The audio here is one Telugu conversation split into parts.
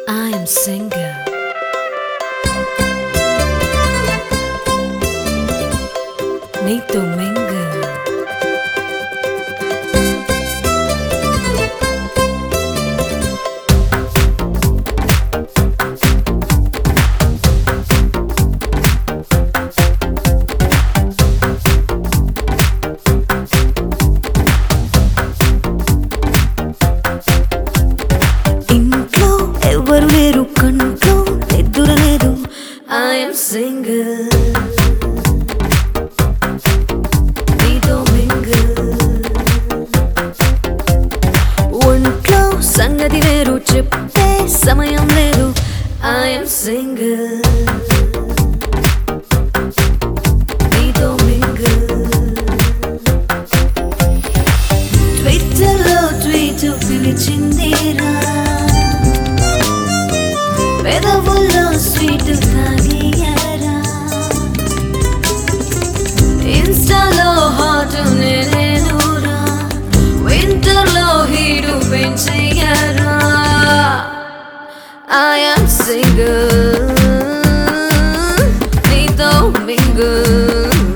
I am single. నీతో మింగల్ ఇంట్లో ఎవరు లేరు కంట్లో నిద్ర లేదు ఐఎమ్ సింగిల్ నీతో మింగిల్ ఒంట్లో సంగతి వేరు చెప్పే సమయం లేదు ఐఎమ్ సింగిల్ నీతో మింగిల్ ట్విట్టర్లో ట్వీట్ పిలిచిందిరా పెదవుల్లో స్వీట్ తాగియరా ఇన్స్టాలో హాట్ నేనేనురా వింటర్లో హీడు పెంచయ్యరా ఐఎమ్ సింగిల్ నీతో మింగిల్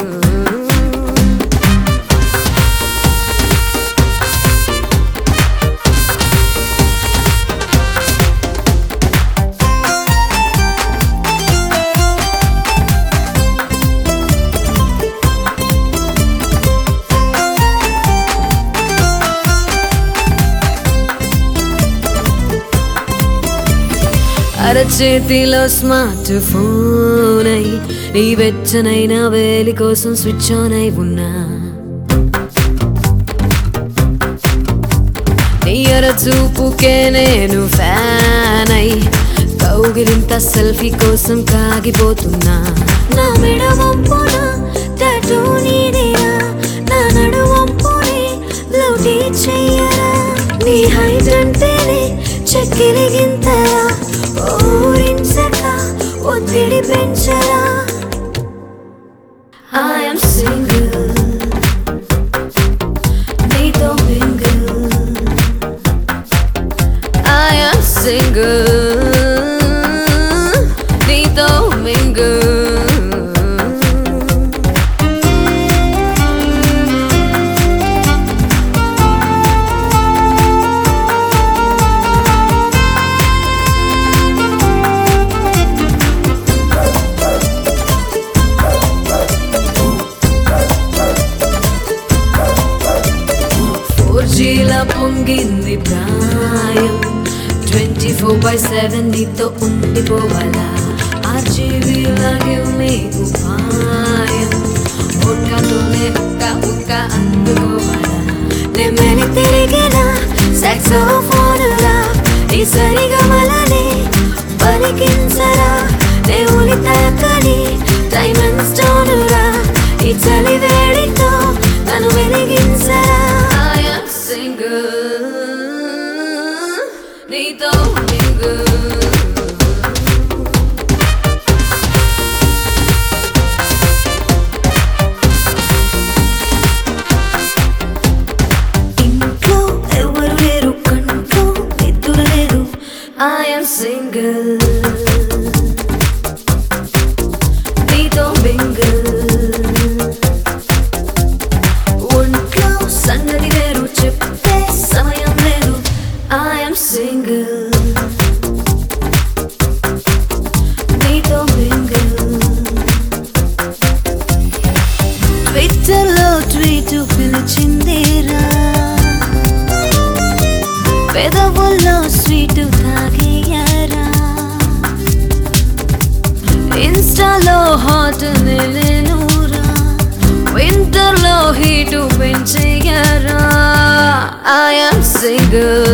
అరచేతిలో స్మార్ట్ ఫోన్ అయి నీ వెచ్చనైన వేలి కోసం స్విచ్ ఆన్ అయి ఉన్నా నీ చూపుకే నేను ఫ్యాన్ అయి కౌగిలింత సెల్ఫీ కోసం కాగిపోతున్నా నా మెడ వంపున టాటూ నీదేనా నా నడు వంపునే లౌటీ చెయ్యరా నీ హైట్ అంటేనే చక్కెరి గింతరా ఊరించక ఒత్తిడి పెంచరా ఐఎమ్ సింగిల్ నీతో మింగిల్ I am single. నీతో mingle. ఫోర్ జీల పొంగింది ప్రాయం ట్వంటీ ఫోర్ బై సెవెన్ నీతో ఉండిపోవాలా ఆర్జీవీ లాగే మీకు పాయం ఒక్కతోనే ఒక్క ఒక్క అందుకోవాలా నెమ్మని తిరిగిన సాక్సోఫోనులా ఈ సరిగమలనే పలికించరా దేవుని తాకని డైమండ్ స్టోనురా ఈ చలి వేడితో నన్ను వెలిగించరా I am single నీతో mingle ఇంట్లో ఎవరు లేరు కంట్లో నిద్ర లేదు ఐఎమ్ సింగిల్ నీతో మింగిల్ ఒంట్లో సంగతి వేరు చెప్పే సమయం లేదు ఐఎమ్ సింగిల్ నీతో మింగిల్ ట్విట్టర్లో ట్వీట్ పిలిచిందిరా పెదవుల్లో స్వీట్ తాగియరా ఇన్స్టాలో హాట్ నేనురా వింటర్లో హీటు పెంచయ్యరా ఐఎమ్ సింగిల్